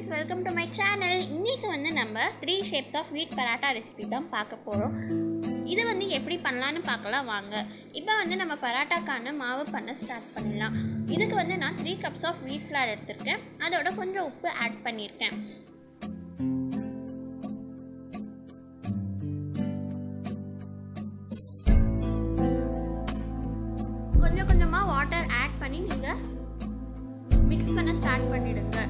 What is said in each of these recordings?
welcome to my channel இன்னைக்கு வந்து நம்ம த்ரீ ஷேப்ஸ் ஆஃப் வீட் பராட்டா ரெசிபி தான் பார்க்க போகிறோம் இது வந்து எப்படி பண்ணலான்னு பார்க்கலாம் வாங்க இப்போ வந்து நம்ம பராட்டாக்கான மாவு பண்ண ஸ்டார்ட் பண்ணிடலாம் இதுக்கு வந்து நான் three cups of wheat flour எடுத்திருக்கேன் அதோட கொஞ்சம் உப்பு ஆட் பண்ணியிருக்கேன் கொஞ்சம் கொஞ்சமாக வாட்டர் ஆட் பண்ணி நீங்கள் மிக்ஸ் பண்ண ஸ்டார்ட் பண்ணிடுங்க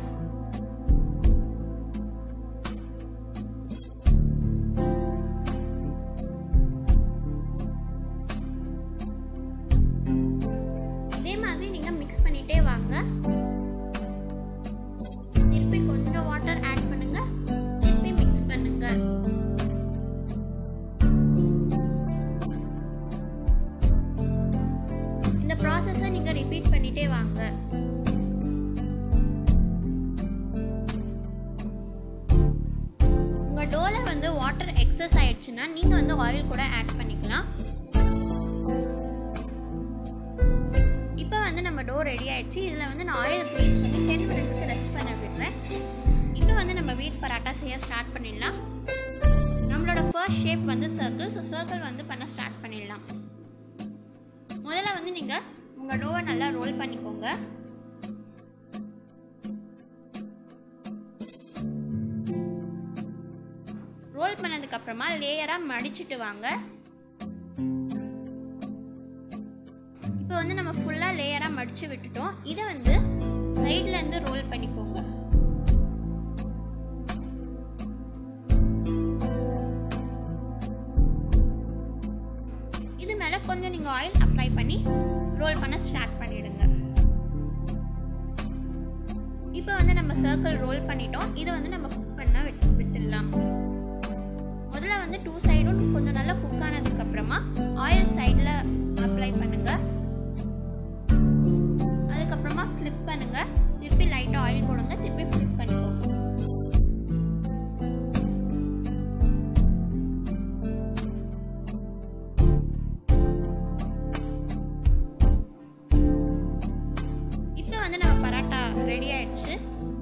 இதே மாதிரி நீங்க மிக்ஸ் பண்ணிட்டே வாங்க திருப்பி கொஞ்சம் வாட்டர் ஆட் பண்ணுங்க திருப்பி மிக்ஸ் பண்ணுங்க இந்த ப்ராசஸை நீங்க ரிப்பீட் பண்ணிட்டே வாங்க உங்க டோல வந்து வாட்டர் எக்ஸஸ் ஆயிடுச்சுன்னா நீங்க வந்து ஆயில் கூட ஆட் பண்ணிக்கலாம் இப்போ வந்து நம்ம டோ ரெடி ஆயிடுச்சு இதில் வந்து நான் ஆயில் க்ரீஸ் பண்ணி டென் மினிட்ஸ்க்கு ரெஸ்ட் பண்ண விடுறேன் இப்போ வந்து நம்ம வீட் பராட்டா செய்ய ஸ்டார்ட் பண்ணிடலாம் நம்மளோட ஃபர்ஸ்ட் ஷேப் வந்து சர்க்கிள் ஸோ சர்க்கிள் வந்து பண்ண ஸ்டார்ட் பண்ணிடலாம் முதல்ல வந்து நீங்கள் உங்கள் டோவை நல்லா ரோல் பண்ணிக்கோங்க ரோல் பண்ணதுக்கு அப்புறமா லேயராக மடிச்சிட்டு வாங்க இப்போ வந்து நம்ம ஃபுல்லாக லேயராக மடித்து விட்டுட்டோம் இதை வந்து சைட்லேருந்து ரோல் பண்ணிக்கோங்க இது மேலே கொஞ்சம் நீங்கள் ஆயில் அப்ளை பண்ணி ரோல் பண்ண ஸ்டார்ட் பண்ணிடுங்க இப்போ வந்து நம்ம சர்க்கிள் ரோல் பண்ணிட்டோம் இதை வந்து நம்ம குக் பண்ண விட்டு விட்டுடலாம் முதல்ல வந்து டூ சைடும் கொஞ்சம் நல்லா குக் ஆனதுக்கு அப்புறமா ஆயில் சைடில் அப்ளை பண்ணுங்க அதுக்கப்புறமா ஃப்ளிப் பண்ணுங்க திருப்பி லைட்டாக ஆயில் போடுங்க திருப்பி ஃப்ளிப் பண்ணிக்கோங்க இப்போ வந்து நம்ம பராட்டா ரெடி ஆயிடுச்சு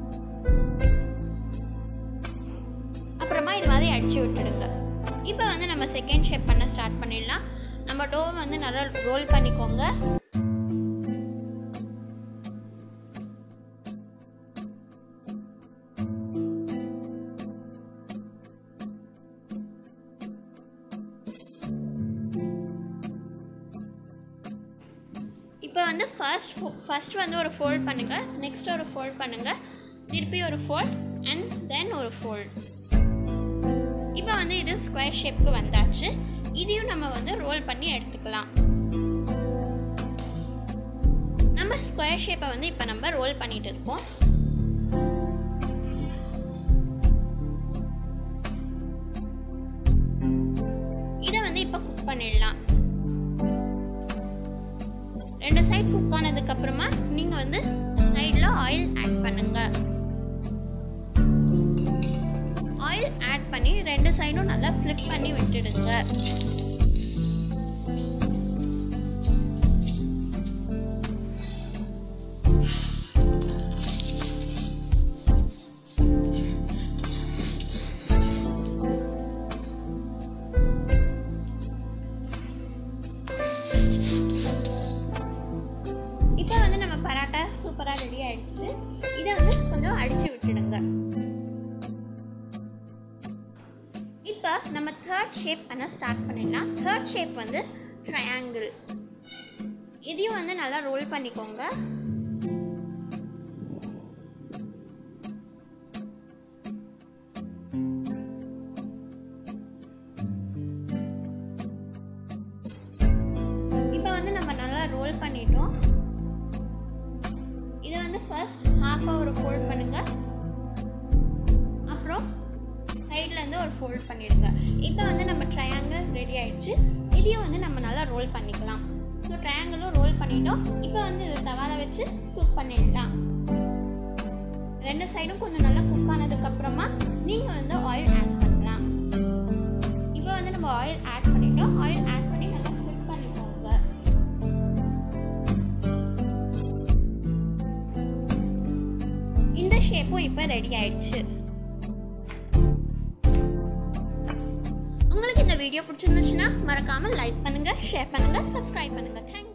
அப்புறமா இது மாதிரி அடிச்சு விட்டுடுங்க இப்போ வந்து நம்ம செகண்ட் ஷேப் பண்ண ஸ்டார்ட் பண்ணிடலாம் நம்ம டோவை வந்து நல்லா ரோல் பண்ணிக்கோங்க இப்போ வந்து ஃபர்ஸ்ட் ஃபர்ஸ்ட் வந்து ஒரு ஃபோல்ட் பண்ணுங்க நெக்ஸ்ட் ஒரு ஃபோல்ட் பண்ணுங்க திருப்பி ஒரு ஃபோல்ட் அண்ட் தென் ஒரு ஃபோல்ட் இப்போ வந்து இது ஸ்கொயர் ஷேப்க்கு வந்தாச்சு இதையும் நம்ம வந்து ரோல் பண்ணி எடுத்துக்கலாம் நம்ம ஸ்கொயர் ஷேப்பை வந்து இப்போ நம்ம ரோல் பண்ணிட்டு இருக்கோம் இதை வந்து இப்போ குக் பண்ணிடலாம் ரெண்டு சைட் குக் ஆனதுக்கு அப்புறமா நீங்க வந்து சைடில் ஆயில் ஆட் பண்ணுங்க ஆயில் ஆட் பண்ணி ரெண்டு சைடும் நல்லா ஃப்ளிப் பண்ணி விட்டுடுங்க இப்போ வந்து நம்ம பராட்டா சூப்பராக ரெடி ஆயிடுச்சு இதை வந்து கொஞ்சம் அடிச்சு விட்டுடுங்க இப்போ நம்ம தேர்ட் ஷேப் பண்ண ஸ்டார்ட் பண்ணிடலாம் தேர்ட் ஷேப் வந்து ட்ரையாங்கிள் இதையும் வந்து நல்லா ரோல் பண்ணிக்கோங்க இப்போ வந்து நம்ம நல்லா ரோல் பண்ணிட்டோம் இதை வந்து ஃபர்ஸ்ட் ஹாஃபாக ஒரு ஃபோல்ட் பண்ணுங்க அப்புறம் சைடில் இருந்து ஒரு ஃபோல்ட் பண்ணிடுங்க இப்போ வந்து நம்ம ட்ரையாங்கிள் ரெடி ஆயிடுச்சு இதையும் வந்து நம்ம நல்லா ரோல் பண்ணிக்கலாம் ஸோ ட்ரையாங்கிளும் ரோல் பண்ணிட்டோம் இப்போ வந்து இது தவால வச்சு குக் பண்ணிடலாம் ரெண்டு சைடும் கொஞ்சம் நல்லா குக் ஆனதுக்கு அப்புறமா நீங்கள் வந்து ஆயில் ஆட் பண்ணலாம் இப்போ வந்து நம்ம ஆயில் ஆட் பண்ணிட்டோம் ஆயில் ஆட் பண்ணி நல்லா ஃபில் பண்ணிக்கோங்க ஷேப்பும் இப்போ ரெடி ஆயிடுச்சு உங்களுக்கு இந்த வீடியோ பிடிச்சிருந்துச்சுன்னா மறக்காமல் லைக் பண்ணுங்கள் ஷேர் பண்ணுங்கள் சப்ஸ்கிரைப் பண்ணுங்கள் தேங்க்ஸ்